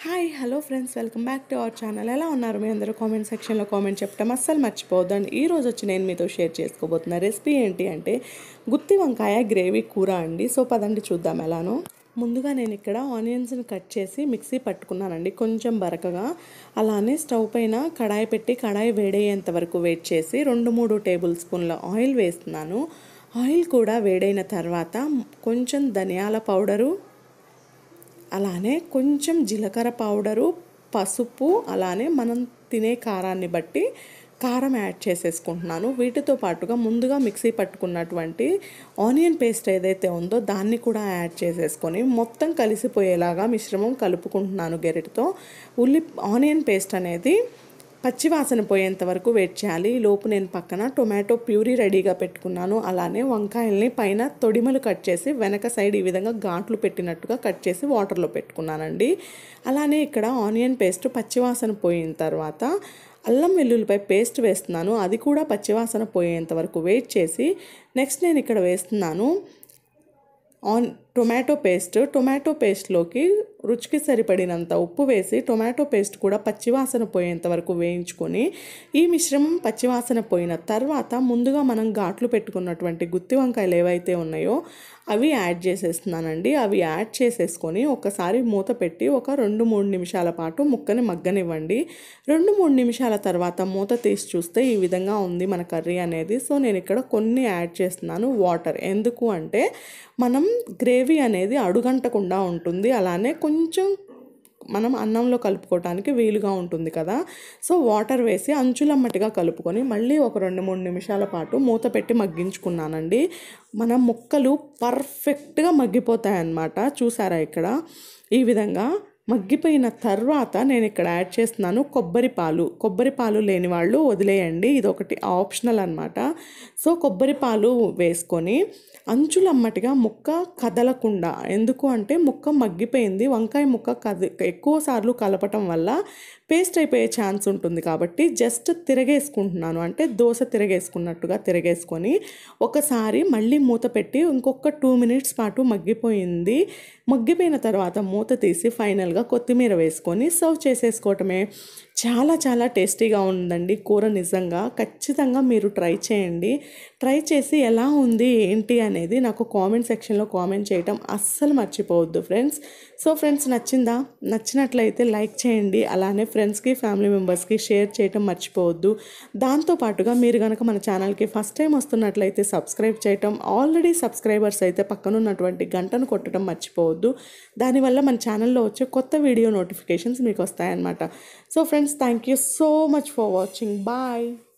hi hello friends welcome back to our channel ఎలా ఉన్నారు మీ అందరూ కామెంట్ సెక్షన్లో కామెంట్ చెప్పడం అస్సలు మర్చిపోవద్దండి ఈ రోజు వచ్చి నేను మీతో షేర్ చేసుకోబోతున్న రెసిపీ ఏంటి అంటే గుత్తి వంకాయ గ్రేవీ కూర అండి సో పదండి చూద్దాం ఎలానో ముందుగా నేను ఇక్కడ ఆనియన్స్ని కట్ చేసి మిక్సీ పట్టుకున్నానండి కొంచెం బరకగా అలానే స్టవ్ పైన కడాయి పెట్టి కడాయి వేడయ్యేంత వరకు వెయిట్ చేసి రెండు మూడు టేబుల్ స్పూన్ల ఆయిల్ వేస్తున్నాను ఆయిల్ కూడా వేడైన తర్వాత కొంచెం ధనియాల పౌడరు అలానే కొంచెం జీలకర్ర పౌడరు పసుపు అలానే మనం తినే కారాన్ని బట్టి కారం యాడ్ చేసేసుకుంటున్నాను వీటితో పాటుగా ముందుగా మిక్సీ పట్టుకున్నటువంటి ఆనియన్ పేస్ట్ ఏదైతే ఉందో దాన్ని కూడా యాడ్ చేసేసుకొని మొత్తం కలిసిపోయేలాగా మిశ్రమం కలుపుకుంటున్నాను గెరటితో ఉల్లి ఆనియన్ పేస్ట్ అనేది పచ్చివాసన పోయేంత వరకు వెయిట్ చేయాలి ఈ లోపు నేను పక్కన టొమాటో ప్యూరీ రెడీగా పెట్టుకున్నాను అలానే వంకాయల్ని పైన తొడిమలు కట్ చేసి వెనక సైడ్ ఈ విధంగా ఘాట్లు పెట్టినట్టుగా కట్ చేసి వాటర్లో పెట్టుకున్నానండి అలానే ఇక్కడ ఆనియన్ పేస్ట్ పచ్చివాసన పోయిన తర్వాత అల్లం వెల్లుల్లిపై పేస్ట్ వేస్తున్నాను అది కూడా పచ్చివాసన పోయేంత వరకు వెయిట్ చేసి నెక్స్ట్ నేను ఇక్కడ వేస్తున్నాను ఆన్ టొమాటో పేస్ట్ టొమాటో పేస్ట్లోకి రుచికి సరిపడినంత ఉప్పు వేసి టొమాటో పేస్ట్ కూడా పచ్చివాసన పోయేంత వరకు వేయించుకొని ఈ మిశ్రమం పచ్చివాసన పోయిన తర్వాత ముందుగా మనం ఘాట్లు పెట్టుకున్నటువంటి గుత్తి వంకాయలు ఏవైతే ఉన్నాయో అవి యాడ్ చేసేస్తున్నానండి అవి యాడ్ చేసేసుకొని ఒకసారి మూత పెట్టి ఒక రెండు మూడు నిమిషాల పాటు ముక్కని మగ్గనివ్వండి రెండు మూడు నిమిషాల తర్వాత మూత తీసి చూస్తే ఈ విధంగా ఉంది మన కర్రీ అనేది సో నేను ఇక్కడ కొన్ని యాడ్ చేస్తున్నాను వాటర్ ఎందుకు అంటే మనం గ్రేవీ అనేది అడుగంటకుండా ఉంటుంది అలానే కొంచెం మనం అన్నంలో కలుపుకోవటానికి వీలుగా ఉంటుంది కదా సో వాటర్ వేసి అంచులమ్మటిగా కలుపుకొని మళ్ళీ ఒక రెండు మూడు నిమిషాల పాటు మూత పెట్టి మగ్గించుకున్నానండి మన ముక్కలు పర్ఫెక్ట్గా మగ్గిపోతాయి అన్నమాట చూసారా ఇక్కడ ఈ విధంగా మగ్గిపోయిన తర్వాత నేను ఇక్కడ యాడ్ చేస్తున్నాను కొబ్బరి పాలు కొబ్బరి పాలు లేని వాళ్ళు వదిలేయండి ఇది ఒకటి ఆప్షనల్ అనమాట సో కొబ్బరి పాలు వేసుకొని అంచులమ్మటిగా ముక్క కదలకుండా ఎందుకు అంటే ముక్క మగ్గిపోయింది వంకాయ ముక్క కది ఎక్కువ సార్లు కలపటం వల్ల పేస్ట్ అయిపోయే ఛాన్స్ ఉంటుంది కాబట్టి జస్ట్ తిరగేసుకుంటున్నాను అంటే దోశ తిరగేసుకున్నట్టుగా తిరగేసుకొని ఒకసారి మళ్ళీ మూత పెట్టి ఇంకొక టూ మినిట్స్ పాటు మగ్గిపోయింది మగ్గిపోయిన తర్వాత మూత తీసి ఫైనల్గా కొత్తిమీర వేసుకొని సర్వ్ చేసేసుకోవటమే చాలా చాలా టేస్టీగా ఉందండి కూర నిజంగా ఖచ్చితంగా మీరు ట్రై చేయండి ట్రై చేసి ఎలా ఉంది ఏంటి అనేది నాకు కామెంట్ సెక్షన్లో కామెంట్ చేయటం అస్సలు మర్చిపోవద్దు ఫ్రెండ్స్ సో ఫ్రెండ్స్ నచ్చిందా నచ్చినట్లయితే లైక్ చేయండి అలానే ఫ్రెండ్స్కి ఫ్యామిలీ మెంబర్స్కి షేర్ చేయటం మర్చిపోవద్దు దాంతోపాటుగా మీరు కనుక మన ఛానల్కి ఫస్ట్ టైం వస్తున్నట్లయితే సబ్స్క్రైబ్ చేయటం ఆల్రెడీ సబ్స్క్రైబర్స్ అయితే పక్కనున్నటువంటి గంటను కొట్టడం మర్చిపోవద్దు దానివల్ల మన ఛానల్లో వచ్చే కొత్త వీడియో నోటిఫికేషన్స్ మీకు వస్తాయన్నమాట so friends thank you so much for watching bye